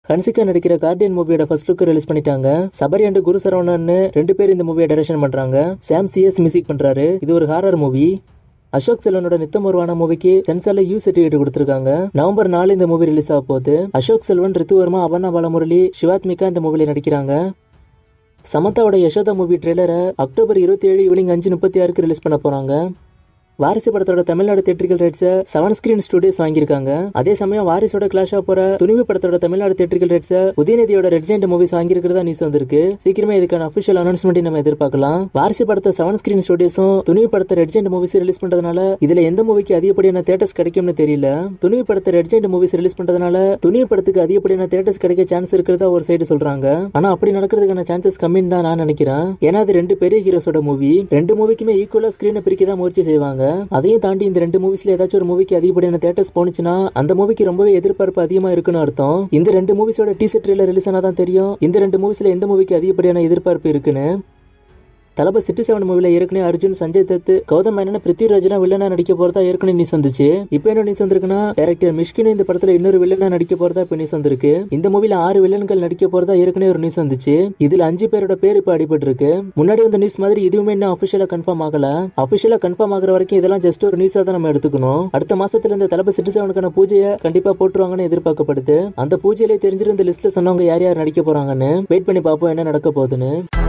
ஹன்சிகா நடிக்கிற கார்டியன் மூவியோட first look release பண்ணிட்டாங்க சபரி அண்ட் குரு சரவணன் ரெண்டு பேர் இந்த மூவியை டைரக்ஷன் பண்றாங்க சாம் சிஎஸ் மியூசிக் பண்றாரு இது ஒரு ஹாரர் மூவி அசோக் செல்வனோட நித்தம் ஒருவான மூவிக்கு சென்சார்ல யூ சர்டிஃபிகேட் கொடுத்திருக்காங்க நவம்பர் நாலு இந்த மூவி ரிலீஸ் ஆக போகுது அசோக் செல்வன் ரித்துவர்மா அபர்ணா பாலமுரளி சிவாத்மிகா இந்த மூவில நடிக்கிறாங்க சமந்தாவோட யசோதா மூவி ட்ரெய்லரை அக்டோபர் இருபத்தி ஏழு ஈவினிங் அஞ்சு முப்பத்தி ஆறுக்கு ரிலீஸ் பண்ண போறாங்க வாரிசு படத்தோட தமிழ்நாடு தேட்டரிக்கல் ரைட்ஸை செவன் ஸ்கிரீன் ஸ்டுடியோஸ் வாங்கியிருக்காங்க அதே சமயம் வாரிசோட கிளாஷா போற துணிவு படத்தோட தமிழ்நாடு தேட்டரிக்கல் ரைட்ஸை உதயநிதியோட ரெட் ஜெயிண்ட் மூவிஸ் வாங்கியிருக்கிறதா நியூஸ் வந்திருக்கு சீக்கிரமே இதுக்கான அபிஷியல் அனௌன்ஸ்மெண்ட் நம்ம எதிர்பார்க்கலாம் வாரிசு படத்தை செவன் ஸ்கிரீன் ஸ்டுடியோஸும் துணிவு படத்தை ரெட் ஜெயிண்ட் மூவிஸ் ரிலீஸ் பண்றதுனால இதுல எந்த மூவிக்கு அதிகப்படியான தேட்டர்ஸ் கிடைக்கும்னு தெரியல துணிவு படத்தை ரெட் ஜெயிண்ட் மூவிஸ் ரிலீஸ் பண்றதுனால துணிவு படத்துக்கு அதிகப்படியான தேட்டர்ஸ் கிடைக்க சான்ஸ் இருக்கிறதா ஒரு சைடு சொல்றாங்க ஆனா அப்படி நடக்கிறதுக்கான சான்சஸ் கம்மின்னு தான் நான் நினைக்கிறேன் ஏன்னா அது ரெண்டு பெரிய ஹீரோஸோட மூவி ரெண்டு மூவிக்குமே ஈக்குவலா ஸ்கிரீனை பிரிக்க தான் முயற்சி செய்வாங்க அதையும் தாண்டி இந்த ரெண்டு மூவிஸ்ல ஏதாச்சும் ஒரு மூவிக்கு அதிகப்படியான தேட்டர்ஸ் போனுச்சுன்னா அந்த மூவிக்கு ரொம்பவே எதிர்பார்ப்பு அதிகமா இருக்குன்னு அர்த்தம் இந்த ரெண்டு மூவிஸோட டீசர் ட்ரெயிலர் ரிலீஸ் ஆனா தான் தெரியும் இந்த ரெண்டு மூவிஸ்ல எந்த மூவிக்கு அதிகப்படியான எதிர்பார்ப்பு இருக்குன்னு தலப சிட்டி செவன் மூவில ஏற்கனவே அர்ஜுன் சஞ்சய் தத் கௌதம் மேனன் பிருத்திவிராஜ்லாம் வில்லனா நடிக்க போறதா ஏற்கனவே நியூஸ் வந்துச்சு இப்போ என்ன நியூஸ் வந்திருக்குன்னா டைரக்டர் மிஷ்கின் இந்த படத்துல இன்னொரு வில்லனா நடிக்க போறதா இப்போ நியூஸ் வந்திருக்கு இந்த மூவில ஆறு வில்லன்கள் நடிக்க போறதா ஏற்கனவே ஒரு நியூஸ் வந்துச்சு இதுல அஞ்சு பேரோட பேர் இப்போ அடிபட்டு இருக்கு முன்னாடி வந்த நியூஸ் மாதிரி இதுவுமே இன்னும் அபிஷியலா கன்ஃபார்ம் ஆகல அபிஷியலா கன்ஃபார்ம் ஆகுற வரைக்கும் இதெல்லாம் ஜஸ்ட் ஒரு நியூஸா தான் நம்ம எடுத்துக்கணும் அடுத்த மாசத்துல இந்த தலப சிட்டி செவனுக்கான பூஜையை கண்டிப்பா போட்டுருவாங்கன்னு எதிர்பார்க்கப்படுது அந்த பூஜையிலே தெரிஞ்சிருந்த லிஸ்ட்ல சொன்னவங்க யார் யார் நடிக்க போறாங்கன்னு வெயிட் பண்ணி பார்ப்போம் என்ன நடக்க போகுதுன்னு